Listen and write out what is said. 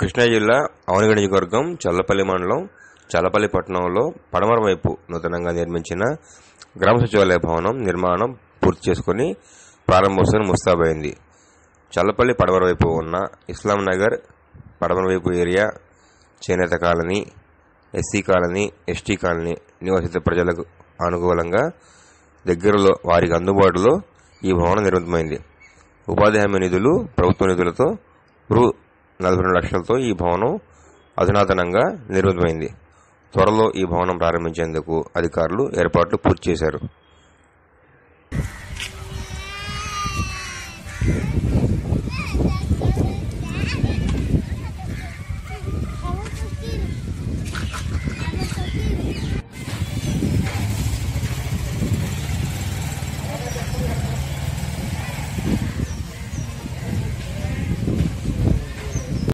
కృష్ణా జిల్లా అవనిగడ్డ నియోజకవర్గం చల్లపల్లి మండలం చల్లపల్లి పట్టణంలో పడమర వైపు నూతనంగా నిర్మించిన గ్రామ సచివాలయ భవనం నిర్మాణం పూర్తి చేసుకుని ప్రారంభోత్సవం ముస్తాబైంది చల్లపల్లి పడమర వైపు ఉన్న ఇస్లాం నగర్ పడమర వైపు ఏరియా చేనేత colony SC colony ST colony నివాసిత ప్రజలకు అనుకూలంగా దగ్గరలో వారికి అందుబాటులో ఈ భవనం నిర్మితమైంది ఉపాధి హామీ నిధులు ప్రభుత్వ నిధులతో రూ నలభై రెండు లక్షలతో ఈ భవనం అధునాతనంగా నిర్మితమైంది త్వరలో ఈ భవనం ప్రారంభించేందుకు అధికారులు ఏర్పాట్లు పూర్తి చేశారు